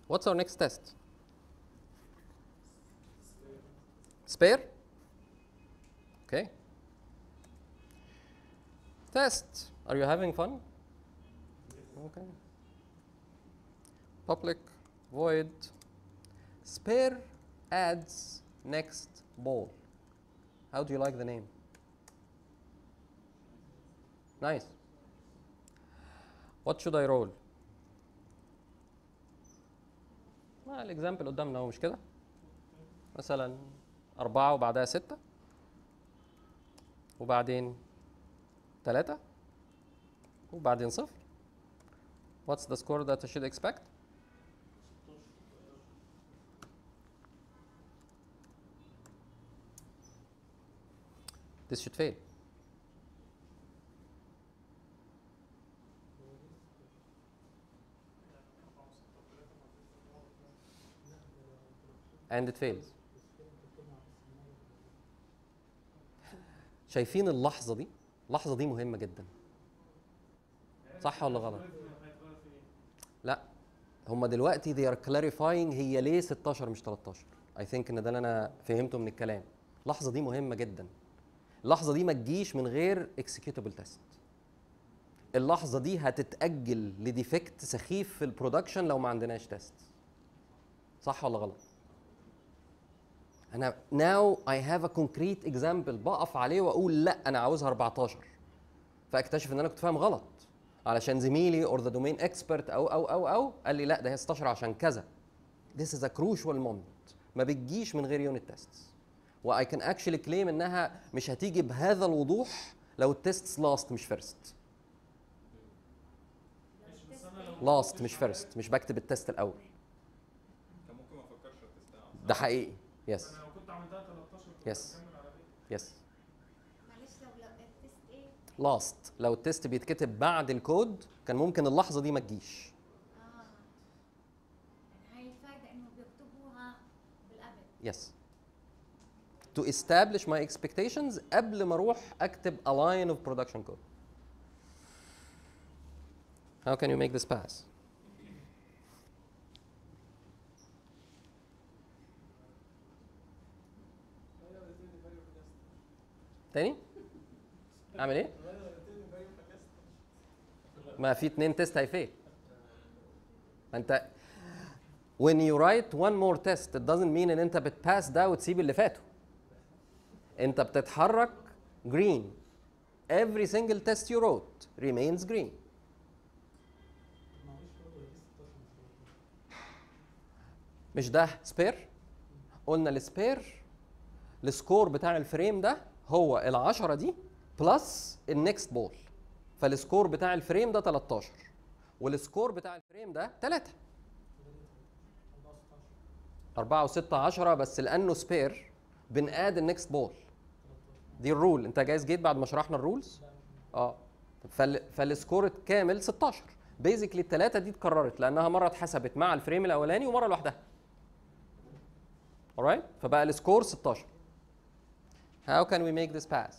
What's our next test? Spare? Okay. Test. Are you having fun? Okay. Public void spare adds next ball. How do you like the name? Nice. What should I roll? ما الاكزامبل قدامنا اهو مش كده؟ مثلا أربعة وبعدها ستة وبعدين ثلاثة وبعدين صفر What's the score that I should expect? This should fail. And it fails. شايفين اللحظة دي؟ اللحظة دي مهمة جدا. صح ولا غلط؟ لا هم دلوقتي they are clarifying هي ليه 16 مش 13 I think ان ده اللي انا فهمته من الكلام اللحظه دي مهمه جدا اللحظه دي ما تجيش من غير executable test اللحظه دي هتتاجل لديفكت سخيف في البرودكشن لو ما عندناش تيست صح ولا غلط انا now I have a concrete example بقف عليه واقول لا انا عاوزها 14 فاكتشف ان انا كنت فاهم غلط علشان زميلي اور ذا دومين اكسبرت او او او او قال لي لا ده هي 16 عشان كذا This is a crucial moment ما بتجيش من غير يونت تيستس واي كان اكشلي كليم انها مش هتيجي بهذا الوضوح لو التيستس لاست مش فيرست لاست مش فيرست مش بكتب التيست الاول كان ممكن ما افكرش اتست ده حقيقي يس انا لو كنت عملتها 13 كنت Yes. هكمل على كده يس معلش لو لو التست ايه؟ لاست لو التيست بيتكتب بعد الكود كان ممكن اللحظه دي ما تجيش اه يعني هاي الفايدة انه بيكتبوها بالقبل يس to establish my expectations قبل ما اروح اكتب a line of production code how can you make this pass تاني اعمل ايه ما في اتنين تيست هيفيل ما انت when you write one more test it doesn't mean ان انت بتباس ده وتسيب اللي فاتوا انت بتتحرك green every single test you wrote remains green مش ده سبير قلنا السبير السكور بتاع الفريم ده هو العشرة دي بلس النكست بول فالسكور بتاع الفريم ده 13 والسكور بتاع الفريم ده 3 4 و6 10 بس لانه سبير بنقاد النكست بول دي الرول انت جايز جيت بعد ما شرحنا الرولز اه فال... فالسكور كامل 16 بيزيكلي الثلاثه دي اتكررت لانها مره اتحسبت مع الفريم الاولاني ومره لوحدها alright فبقى السكور 16 how can we make this pass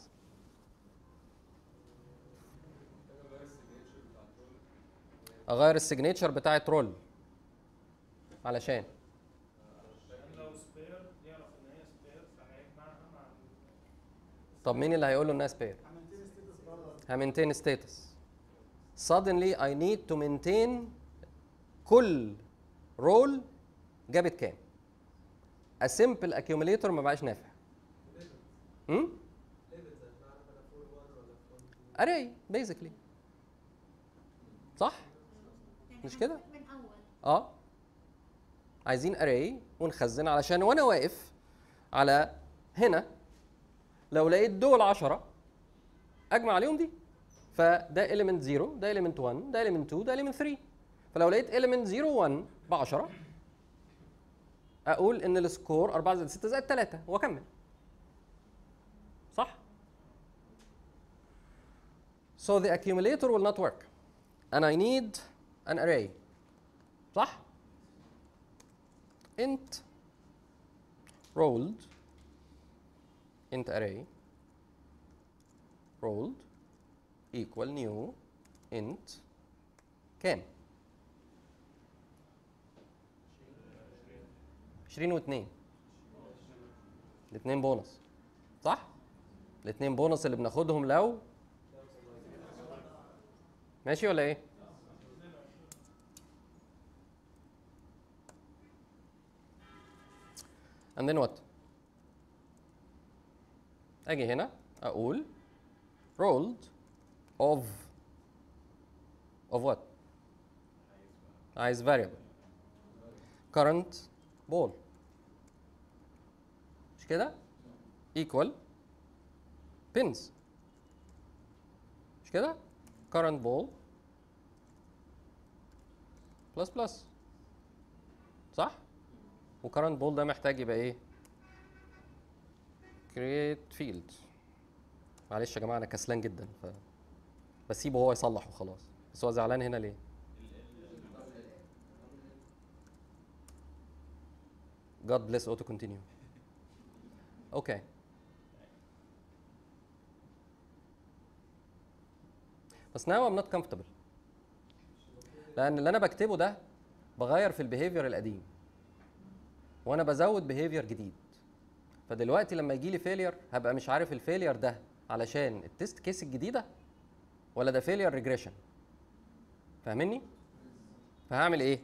اغير السيجنتشر بتاعت رول علشان عشان لو سبير يعرف ان هي سبير فهيجمعها مع طب مين اللي هيقول له انها سبير همينتين ستاتس suddenly I need to maintain كل رول جابت كام a simple accumulator ما بقاش نافع هم؟ array basically صح يعني مش كده؟ هنفوت من اول اه عايزين array ونخزن علشان وانا واقف على هنا لو لقيت دول 10 اجمع عليهم دي فده element 0 ده element 1 ده element 2 ده element 3 فلو لقيت element 0 1 ب 10 اقول ان السكور 4 زائد 6 زائد 3 واكمل صح So the accumulator will not work and I need an array صح int rolled int array rolled equal new int كام 20 و2 الاثنين بونص صح الاثنين بونص اللي بناخدهم لو ماشي ولا ايه and then what اجي هنا اقول rolled of of what عايز variable current ball مش كده equal pins مش كده current ball plus plus صح وcurrent ball ده محتاج يبقى ايه create field معلش يا جماعه انا كسلان جدا ف بسيبه هو يصلح وخلاص بس هو زعلان هنا ليه God bless auto continue اوكي بس now I'm not comfortable لان اللي انا بكتبه ده بغير في البيهيفير القديم وانا بزود بيهيفير جديد فدلوقتي لما يجي لي فيلير هبقى مش عارف الفيلير ده علشان التست كيس الجديده ولا ده فيلير ريجريشن فاهمني فهعمل ايه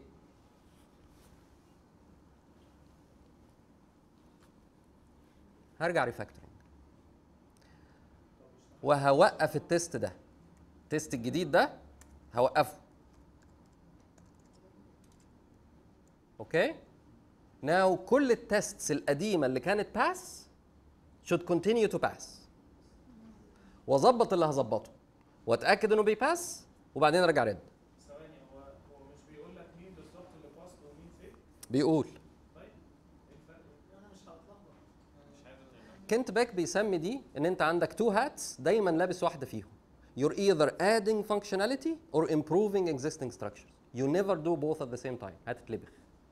هرجع ريفاكتورنج وهوقف التست ده التست الجديد ده هوقفه اوكي ناو كل التستس القديمه اللي كانت باس should continue to pass واظبط اللي هظبطه واتاكد انه بيباس وبعدين ارجع رد ثواني هو هو مش بيقول لك مين بالظبط اللي باست ومين فين بيقول طيب ايه الفرق؟ انا مش هتلخبط مش عايز أتلخبط. كنت باك بيسمي دي ان انت عندك تو هاتس دايما لابس واحده فيهم you're either adding functionality or improving existing structures you never do both at the same time هتتلبخ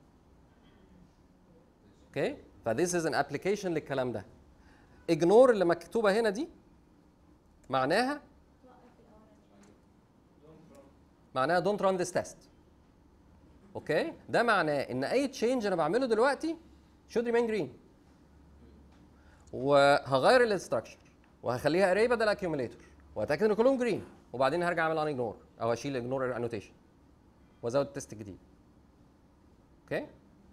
اوكي فthis is an application للكلام ده ignore اللي مكتوبه هنا دي معناها معناها don't run this test اوكي ده معناه ان اي تشينج انا بعمله دلوقتي should remain green وهغير الاستراكشر وهخليها اري بدل اكيوميليتور واتاكد ان كلهم جرين وبعدين هرجع اعمل ان اجنور او اشيل اجنور انوتيشن وازود تيست جديد اوكي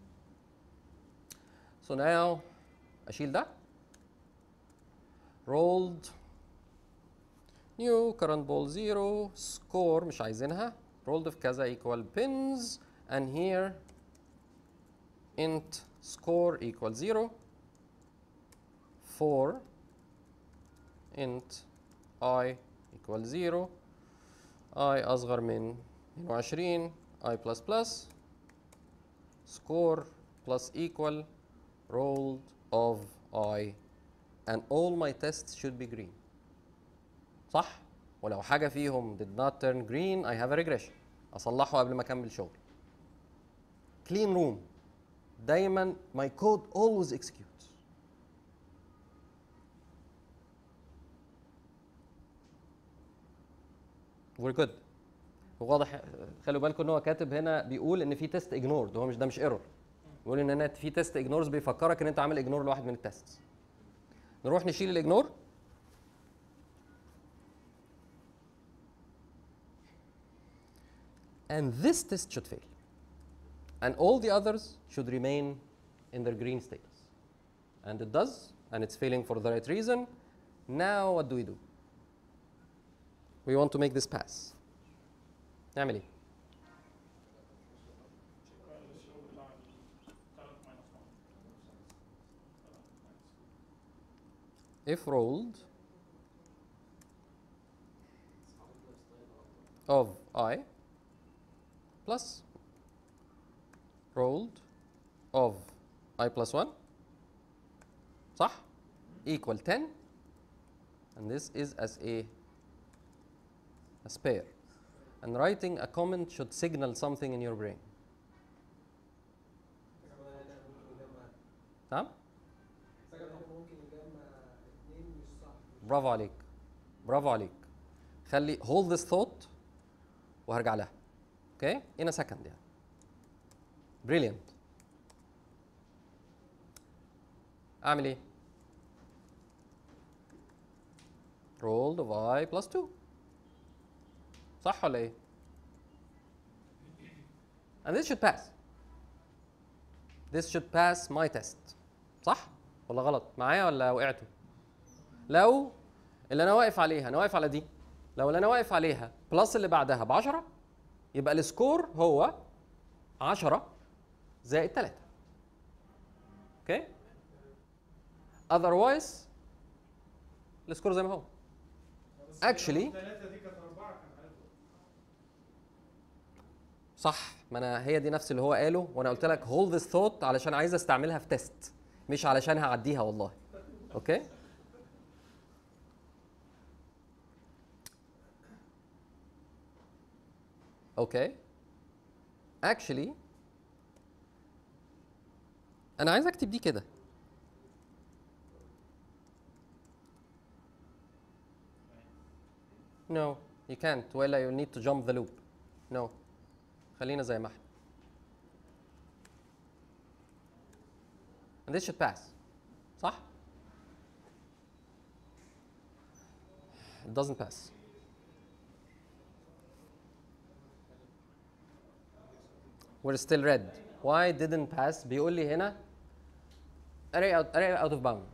سو ناو اشيل ده rolled new current ball zero score مش عايزينها rolled في كذا equal pins and here int score equal zero for int i equal 0 i أصغر من 22 i plus plus score plus equal rolled of i and all my tests should be green صح؟ ولو حاجة فيهم did not turn green I have a regression أصلحه قبل ما أكمل شغل clean room دايما my code always executes we're good واضح خلوا بالكم ان هو كاتب هنا بيقول ان في تيست اجنورد هو مش ده مش ايرور بيقول ان انا في تيست اجنورز بيفكرك ان انت عامل اجنور لواحد من التيست نروح نشيل الاجنور and this test should fail and all the others should remain in their green status and it does and it's failing for the right reason now what do we do we want to make this pass نعمل ايه شكرا للشغل بتاع current minus one. if rolled of i plus rolled of i plus 1 صح equal 10 and this is as a as pair and writing a comment should signal something in your brain نعم ممكن يجمع اتنين مش صح برافو عليك برافو عليك خلي hold this thought وهرجع لها اوكي in a second يعني brilliant اعمل ايه roll of i plus 2 صح ولا ايه and this should pass this should pass my test صح ولا غلط معايا ولا وقعتوا لو اللي انا واقف عليها انا واقف على دي لو اللي انا واقف عليها بلس اللي بعدها ب 10 يبقى السكور هو 10 زائد 3 اوكي otherwise السكور زي ما هو Actually- ثلاثة دي كانت أربعة كان عارفها صح ما انا هي دي نفس اللي هو قاله وانا قلت لك hold this thought علشان عايز استعملها في تيست مش علشان هعديها والله اوكي اوكي actually انا عايز اكتب دي كده No, you can't. ولا you need to jump the loop. No. خلينا زي ما احنا. And this should pass. صح؟ It doesn't pass. We're still red. Why didn't pass? بيقول لي هنا array out, array out of bound.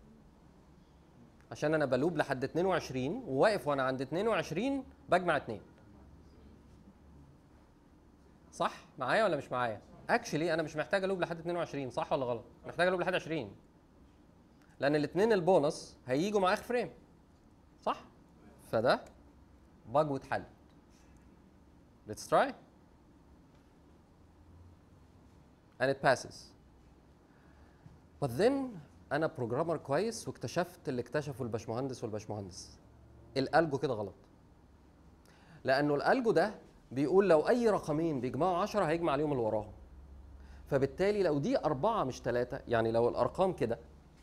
عشان انا بلوب لحد 22 وواقف وانا عند 22 بجمع 2 صح معايا ولا مش معايا اكشلي انا مش محتاج الوب لحد 22 صح ولا غلط محتاج الوب لحد 20 لان الاثنين البونص هيجوا مع اخر فريم صح فده باج واتحل let's try and it passes but then انا بروجرامر كويس واكتشفت اللي اكتشفه الباشمهندس والباشمهندس الالجو كده غلط لانه الالجو ده بيقول لو اي رقمين بيجمعوا 10 هيجمع عليهم اللي وراهم فبالتالي لو دي أربعة مش ثلاثة يعني لو الأرقام كده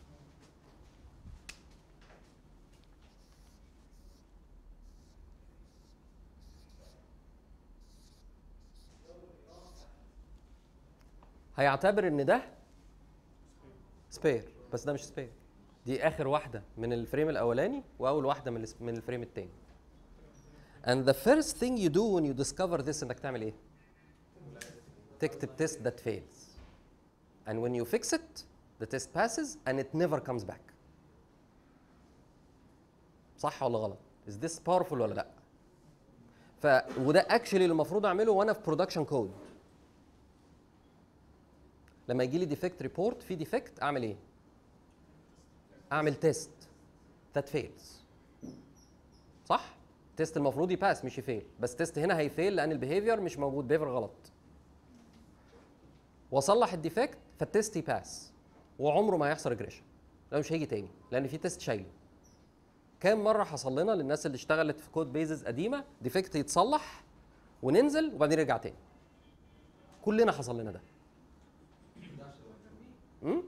هيعتبر ان ده سبير بس ده مش سبير دي اخر واحده من الفريم الاولاني واول واحده من الس- من الفريم الثاني and the first thing you do when you discover this انك تعمل ايه تكتب test that fails and when you fix it the test passes and it never comes back صح ولا غلط is this powerful ولا لا ف وده اكشلي اللي المفروض اعمله وانا في برودكشن كود لما يجي لي ديفكت ريبورت في ديفكت اعمل ايه اعمل تيست that fails صح تيست المفروض يباس مش يفيل بس تيست هنا هيفيل لان البيهيفير مش موجود بيهيفير غلط واصلح الديفكت فالتيست يباس وعمره ما هيحصل ريجريشن لا مش هيجي تاني لان في تيست شايله كام مره حصل لنا للناس اللي اشتغلت في كود بيزز قديمه ديفكت يتصلح وننزل وبعدين يرجع تاني كلنا حصل لنا ده امم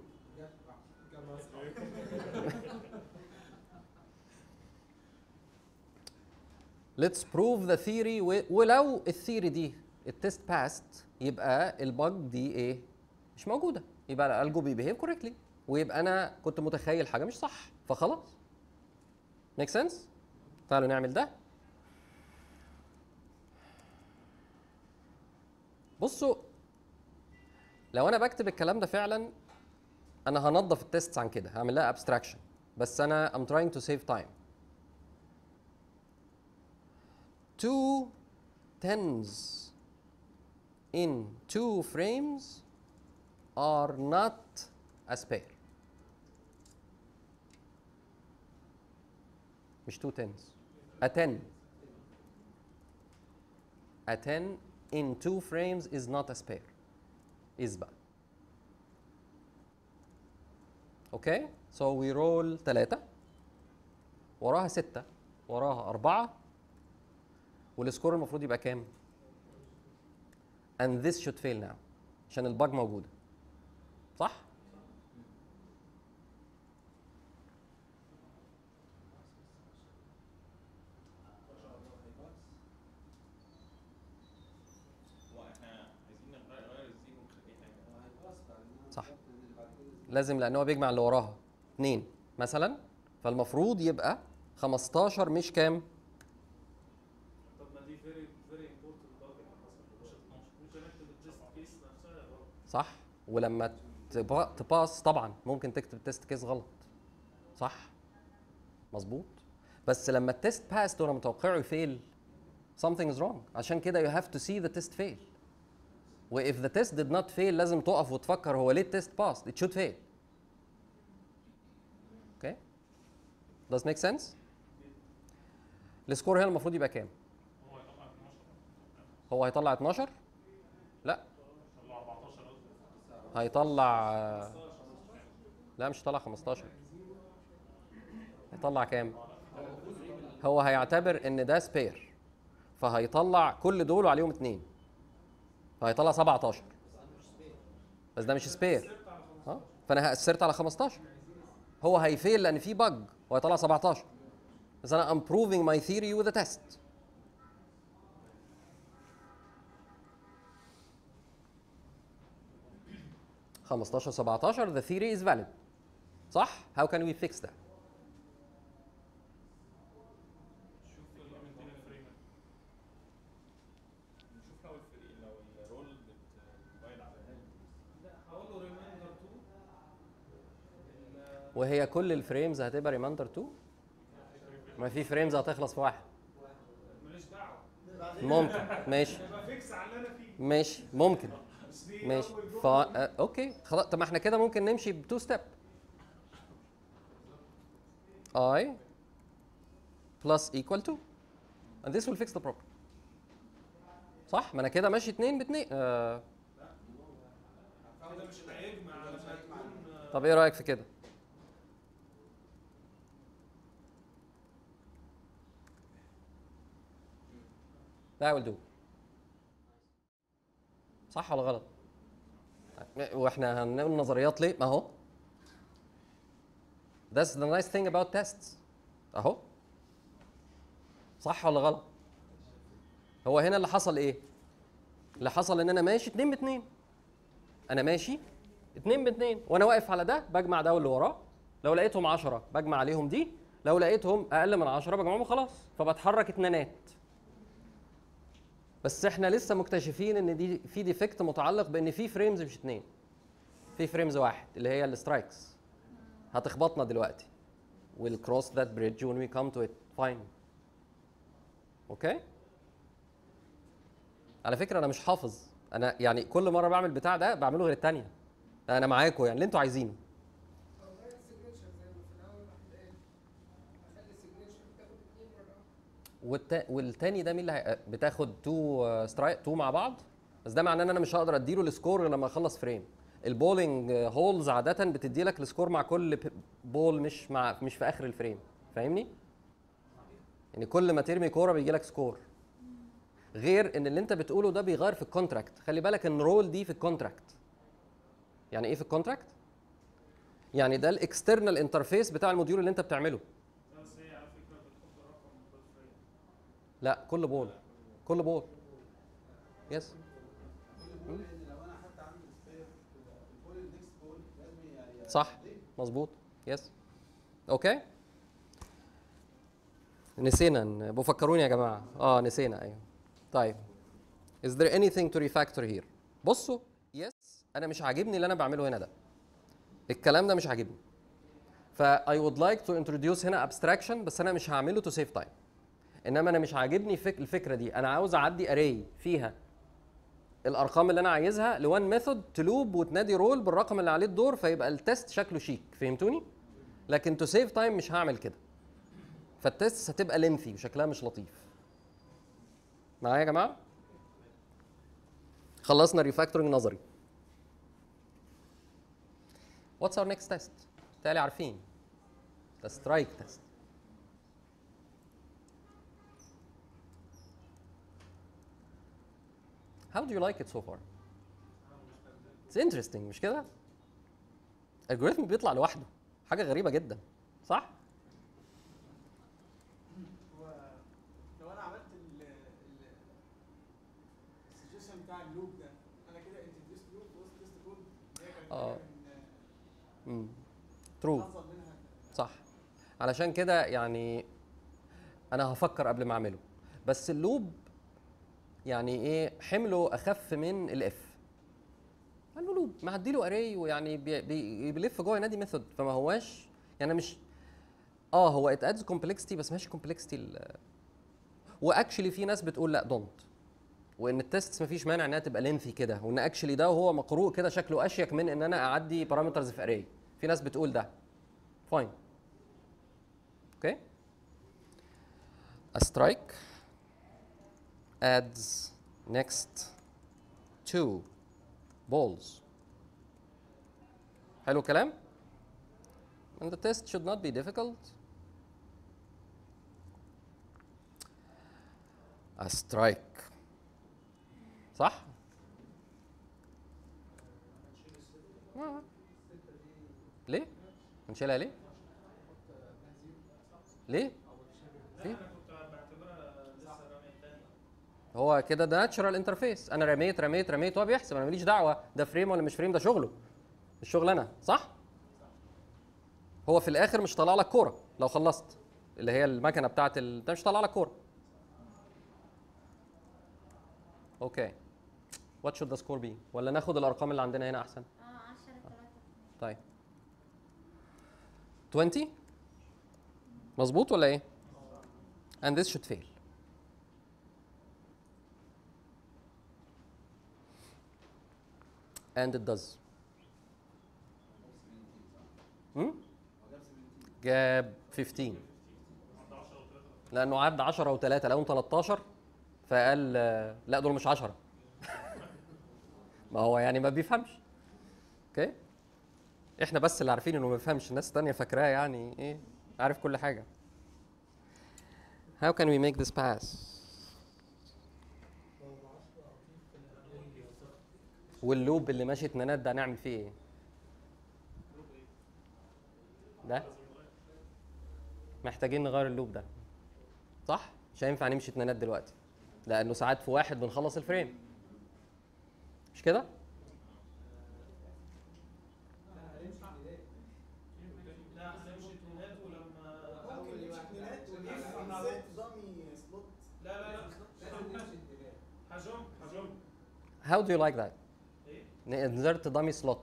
Let's prove the theory و... ولو الثيري دي التست باست يبقى البج دي ايه؟ مش موجوده يبقى الالجو بيبيهيف كوريكتلي ويبقى انا كنت متخيل حاجه مش صح فخلاص ميك سنس؟ تعالوا نعمل ده بصوا لو انا بكتب الكلام ده فعلا انا هنظف التيست عن كده هعمل لها ابستراكشن بس انا I'm trying to save time two tens in two frames are not as pair مش two tens a ten a ten in two frames is not as pair is بقى اوكي سو وي رول ثلاثة وراها ستة وراها أربعة والسكور المفروض يبقى كام؟ and this should fail now عشان الباج موجودة صح؟ هو احنا عايزين نغير نغير الزيرو ونخليه حاجه هيباص بعد ما صح. اللي بعد كده لازم لان هو بيجمع اللي وراها 2 مثلا فالمفروض يبقى 15 مش كام طب ما دي فيري فيري امبورتنت بقى اللي حصل مش 12 مش هنكتب التست كيس نفسها يا رب صح ولما تبا- تباس طبعا ممكن تكتب التست كيس غلط صح مظبوط بس لما التست باست وانا متوقعه يفيل something is wrong عشان كده you have to see the test fail و if the test did not fail لازم تقف وتفكر هو ليه التست passed it should fail okay does make sense السكور هنا المفروض يبقى كام هو هيطلع 12 لا هيطلع لا مش هيطلع 15 هيطلع كام هو هيعتبر ان ده سبير فهيطلع كل دول وعليهم اتنين فهيطلع 17 بس ده مش سبير ها فانا هأثرت على 15 هو هيفيل لان في بج وهيطلع 17 بس انا I'm proving my theory with a test 15 17 the theory is valid صح how can we fix that شوف لو الفريق لو الرول بتبين على لا هقول له ريمايندر 2 وهي كل الفريمز هتبقى ريماندر 2 ما في فريمز هتخلص في واحد ماليش دعوه ممكن ماشي يبقى فيكس على اللي انا فيه ماشي ممكن بس دي ماشي أول جملة. ف آه، اوكي خلاص طب ما احنا كده ممكن نمشي بتو ستيب i plus equal to and this will fix the problem صح ما انا كده ماشي اتنين باتنين آه. كده مش هيجمع لما تكون آه، طب ايه رايك في كده that will do صح ولا غلط واحنا هنقول نظريات ليه ما هو that's the nice thing about tests اهو صح ولا غلط هو هنا اللي حصل ايه اللي حصل ان انا ماشي اتنين باتنين انا ماشي اتنين باتنين وانا واقف على ده بجمع ده واللي وراه لو لقيتهم عشرة بجمع عليهم دي لو لقيتهم اقل من عشرة بجمعهم خلاص فبتحرك اتنينات بس احنا لسه مكتشفين ان دي في ديفكت متعلق بان في فريمز مش اتنين في فريمز واحد اللي هي السترايكس هتخبطنا دلوقتي we'll cross that bridge when we come to it fine اوكي على فكره انا مش حافظ انا يعني كل مره بعمل بتاع ده بعمله غير التانية انا معاكم يعني اللي انتوا عايزينه طب غير السيجنتشر زي ما في الاول واحد قال اخلي السيجنتشر بتاخد اتنين مره واحدة. والتا... والتاني ده مين اللي هي... بتاخد تو سترايك تو مع بعض بس ده معناه ان انا مش هقدر اديله السكور غير لما اخلص فريم البولينج هولز عاده بتدي لك السكور مع كل ب- بول مش مع مش في اخر الفريم فاهمني يعني كل ما ترمي كوره بيجي لك سكور غير ان اللي انت بتقوله ده بيغير في الكونتراكت خلي بالك ان رول دي في الكونتراكت يعني ايه في الكونتراكت يعني ده الاكسترنال انترفيس بتاع الموديول اللي انت بتعمله بس هي على فكره بتحط رقم بالفريم لا كل بول كل بول يس لان لو انا حتى عندي سبير البول النكست بول لازم يعني صح مظبوط يس اوكي نسينا ن- بفكروني يا جماعه اه نسينا ايوه طيب is there anything to refactor here بصوا يس انا مش عاجبني اللي انا بعمله هنا ده الكلام ده مش عاجبني ف I would like to introduce هنا abstraction بس انا مش هعمله to save time انما انا مش عاجبني فك الفكره دي انا عاوز اعدي array فيها الارقام اللي انا عايزها لوان ميثود تلوب وتنادي رول بالرقم اللي عليه الدور فيبقى التست شكله شيك فهمتوني لكن تو سيف تايم مش هعمل كده فالتست هتبقى لينثي وشكلها مش لطيف معايا يا جماعه خلصنا ريفاكتورنج نظري واتس اور نيكست تيست تالي عارفين ده سترايك تيست How do you like it so far? It's interesting مش كده؟ الجوريثم بيطلع لوحده حاجة غريبة جدا صح؟ هو لو انا عملت ال السجيشن بتاع اللوب ده انا كده انتروديوس لوب وسط تيست كود هي كانت آه. جاية من ترو حصل منها صح علشان كده يعني انا هفكر قبل ما اعمله بس اللوب يعني ايه حمله اخف من الاف قال له لوب ما هديله اري ويعني بي بي بيلف جوه ينادي ميثود فما هواش يعني مش اه هو ات ادز كومبلكسيتي بس ماشي كومبلكسيتي واكشلي في ناس بتقول لا دونت وان التست مفيش مانع انها تبقى لينثي كده وان اكشلي ده هو مقروء كده شكله اشيك من ان انا اعدي بارامترز في اري في ناس بتقول ده فاين اوكي a strike adds next two balls حلو الكلام and the test should not be difficult a strike صح آه. ليه هنشيلها ليه ليه ليه انا كنت بعتبرها لسه رمي تاني هو كده ده ناتشرال انترفيس انا رميت رميت رميت هو بيحسب انا ماليش دعوه ده فريم ولا مش فريم ده شغله الشغل انا صح هو في الاخر مش طالع لك كوره لو خلصت اللي هي المكنه بتاعت ال... ده مش طالع لك كوره اوكي وات شود ذا سكور بي ولا ناخد الارقام اللي عندنا هنا احسن اه 10 3 طيب 20 مظبوط ولا ايه and this should fail and it does هم؟ جاب 15 لانه عدى 10 و3 لقاهم 13 فقال آه، لا دول مش 10 ما هو يعني ما بيفهمش اوكي احنا بس اللي عارفين انه ما بيفهمش الناس التانية فاكراه يعني ايه عارف كل حاجة How can we make this pass واللوب اللي ماشي اتنينات ده هنعمل فيه ايه ده محتاجين نغير اللوب ده صح مش هينفع نمشي اتنينات دلوقتي لانه ساعات في واحد بنخلص الفريم مش كده لا هنمشي اتنينات ولما ممكن يبقى اتنينات ونسيت ضمي سلوت لا لا لا لازم نمشي اتنينات هجم هجم How do you like that ايه نزرت دامي سلوت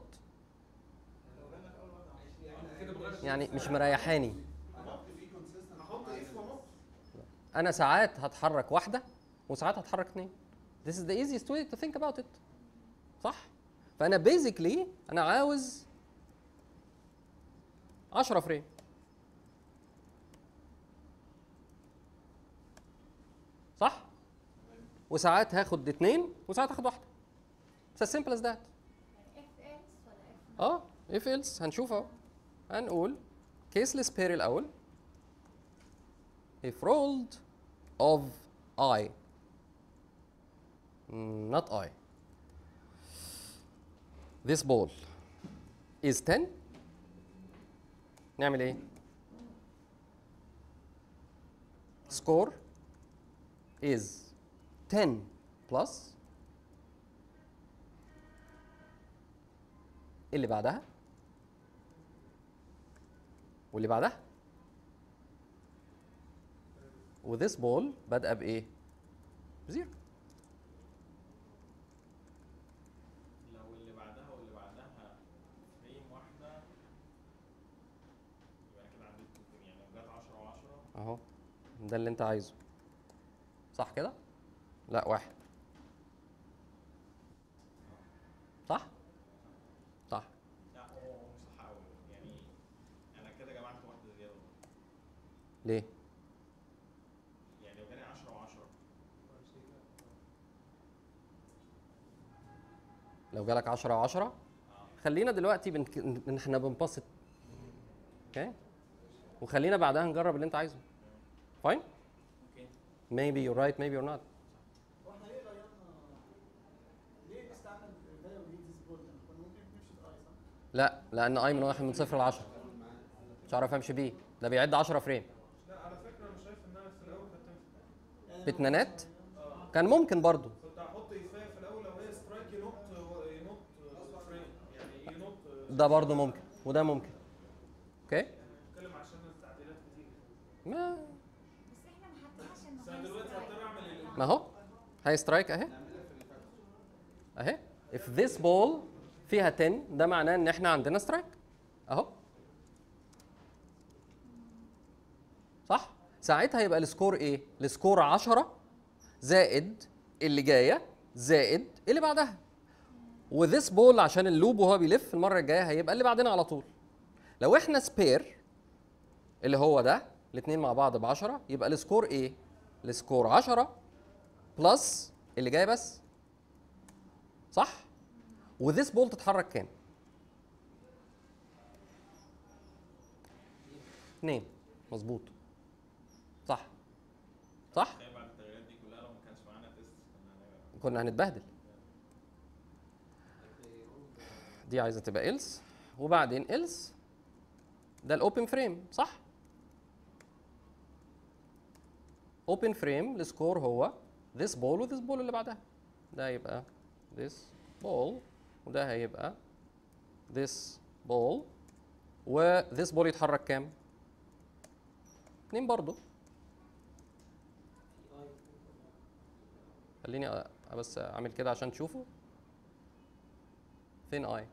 كده بغير يعني مش مريحاني احط فيه كونسيستنت احط اف وانط انا ساعات هتحرك واحده وساعات هتحرك اثنين This is the easiest way to think about it صح فانا basically انا عاوز 10 فريم صح وساعات هاخد اثنين وساعات هاخد واحده It's as simple as that يعني اف اكس ولا اف اه if else هنشوف اهو هنقول caseless pair الاول if rolled of i Mm, not i this ball is 10 نعمل ايه score is 10 plus اللي بعدها واللي بعدها وذيس بول بادئه بايه؟ بزيرو لو اللي بعدها واللي بعدها فريم واحدة يبقى أنا كده عديت الفريم يعني لو جت 10 و10 اهو ده اللي انت عايزه صح كده؟ لا واحد صح؟ صح لا هو هو مش صح أوي يعني أنا كده جمعت واحدة زيادة ليه؟ يعني لو جالي 10 و10 لو جالك 10 و10 خلينا دلوقتي بنك... إن احنا بنبسط اوكي وخلينا بعدها نجرب اللي انت عايزه فاين اوكي maybe you're right maybe you're not واحنا ليه غيرنا ليه نستعمل فاليو دي ديس بول كنا ممكن نمشي باي صح؟ لا لان اي من واحد من صفر ل 10 مش هعرف امشي بيه ده بيعد 10 فريم لا على فكره انا شايف انها في الاول كانت تنفع يعني باتنينات كان ممكن برضو كنت هحط افايه في الاول لو هي سترايك ينط ينط فريم يعني ينط ده برضو ممكن وده ممكن اوكي بتكلم عشان التعديلات كتير ما بس احنا ما حطيناش انه بس انا هاي دلوقتي سترايك. هضطر اعمل ال- ما هو هاي سترايك اهي اهي if this ball فيها 10 ده معناه ان احنا عندنا سترايك اهو صح ساعتها يبقى السكور ايه السكور 10 زائد اللي جايه زائد اللي بعدها وذس بول عشان اللوب وهو بيلف المره الجايه هيبقى اللي بعدنا على طول لو احنا سبير اللي هو ده الاثنين مع بعض ب 10 يبقى السكور ايه السكور 10 بلس اللي جاي بس صح وذس بول تتحرك كام اتنين مظبوط صح صح تخيل بعد التغييرات دي كلها لو ما كانش معانا تيست كنا هنبقى- كنا هنتبهدل دي عايزه تبقى إلس وبعدين إلس ده الاوبن فريم صح اوبن فريم السكور هو this ball و this ball اللي بعدها ده هيبقى this ball وده هيبقى this ball و this ball يتحرك كام؟ اتنين برضو خليني أ- بس اعمل كده عشان تشوفوا فين اي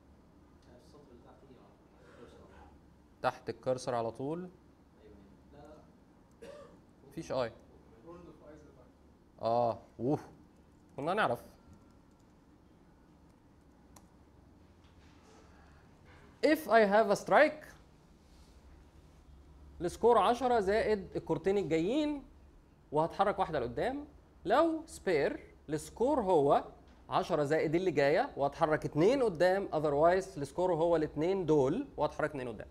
تحت الكرسر على طول مفيش اي اه اوه كنا نعرف if I have a strike السكور 10 زائد الكورتين الجايين وهتحرك واحده لقدام لو سبير السكور هو 10 زائد اللي جايه وهتحرك اتنين قدام اذروايز السكور هو الاتنين دول وهتحرك اتنين قدام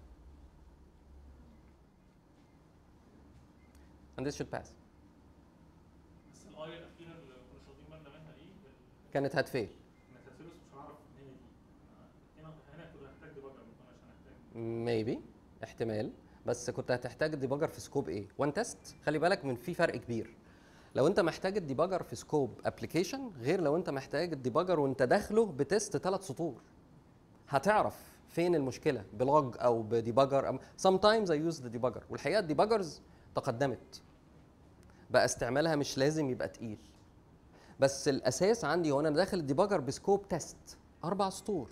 and this should pass بس الاي الاخيره اللي كنا مش واخدين بالنا منها دي ال- كانت هتفيل انك هتفلس مش هنعرف هي دي هنا هنا كنا هنحتاج ديباجر ما كناش هنحتاج maybe احتمال بس كنت هتحتاج الديباجر في سكوب ايه وان تيست خلي بالك من في فرق كبير لو انت محتاج الديباجر في سكوب ابلكيشن غير لو انت محتاج الديباجر وانت داخله بتست ثلاث سطور هتعرف فين المشكله بلوج او بديباجر أم sometimes I use the debugger والحقيقه الديباجرز تقدمت بقى استعمالها مش لازم يبقى تقيل بس الاساس عندي هو انا داخل الديباجر بسكوب تيست اربع سطور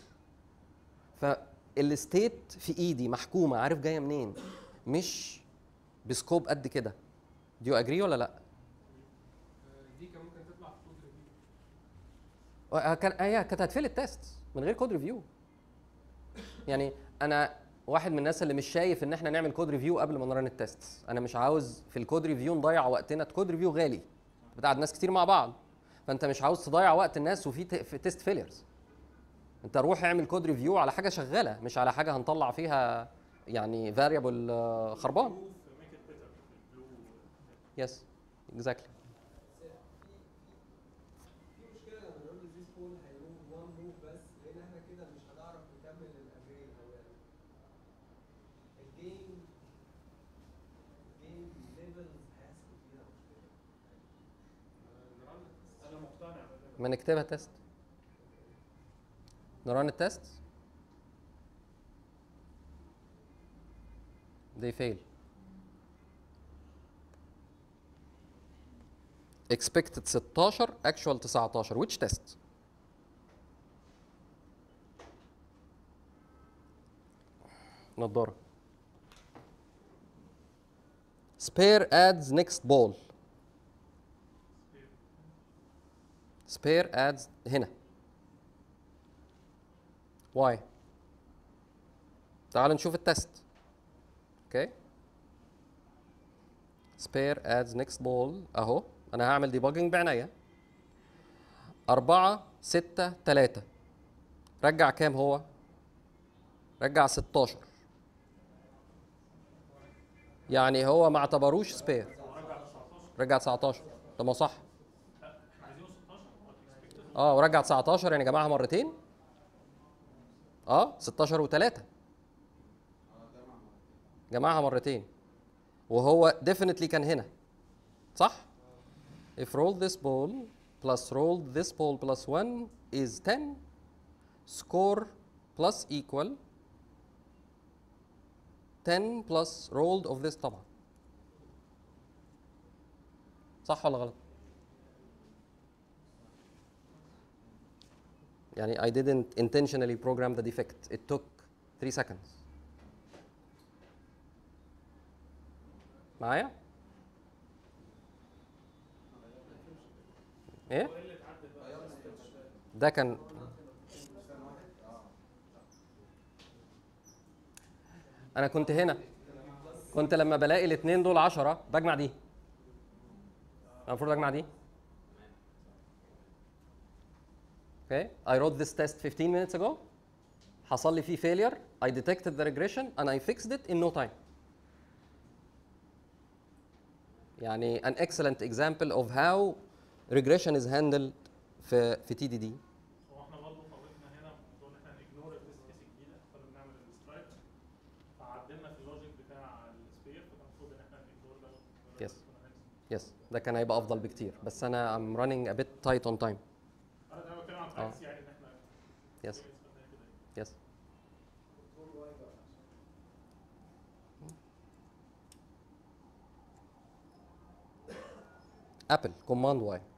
فالستيت في ايدي محكومه عارف جايه منين مش بسكوب قد كده دي يو اجري ولا لا دي كان ممكن تطلع في كود ريفيو آه، كان هي كانت هتفيل التيست من غير كود ريفيو يعني انا واحد من الناس اللي مش شايف ان احنا نعمل كود ريفيو قبل ما نرن التيست انا مش عاوز في الكود ريفيو نضيع وقتنا كود ريفيو غالي بتقعد ناس كتير مع بعض فانت مش عاوز تضيع وقت الناس وفي ت- في تيست فيليرز انت روح اعمل كود ريفيو على حاجه شغاله مش على حاجه هنطلع فيها يعني فاريبل خربان ميك ات بيتر البلو يس اكزاكتلي في مشكله لما نقول له ذيس بول هيروح وان موف بس لان احنا كده مش هنعرف نكمل الاري او الجيم الجيم ليفلز هيحصل فيها مشكله انا مقتنع بده ما نكتبها تيست نران التيست they fail expected 16 actual 19 which test نضارة spare adds next ball spare adds هنا why تعال نشوف التست اوكي spare adds next ball اهو انا هعمل debugging بعناية أربعة ستة تلاتة رجع كام هو؟ رجع 16 يعني هو ما اعتبروش سبير رجع 19 طب ما هو صح عايزينه 16 هو expected اه ورجع 19 يعني جمعها مرتين اه 16 و3 جمعها مرتين وهو definitely كان هنا صح if roll this ball plus roll this ball plus 1 is 10 score plus equal 10 plus rolled of this طبعا صح ولا غلط؟ يعني I didn't intentionally program the defect. It took 3 seconds. معايا؟ ايه؟ ده كان انا كنت هنا كنت لما بلاقي الاثنين دول 10 بجمع دي المفروض اجمع دي Okay, I wrote this test 15 minutes ago. حصل لي فيه failure. I detected the regression and I fixed it in no time. يعني an excellent example of how regression is handled في في TDD. هو احنا برضه فوتنا هنا موضوع ان احنا نجنور التست كيس الجديده كنا بنعمل السترايك فعدلنا في اللوجيك بتاع السبير فكان المفروض ان احنا نجنور ده Yes. Yes, ده كان هيبقى افضل بكتير بس انا I'm running a bit tight on time. انا دايما بتكلم عن براكتس يعني ان احنا Yes, yes. Apple command Y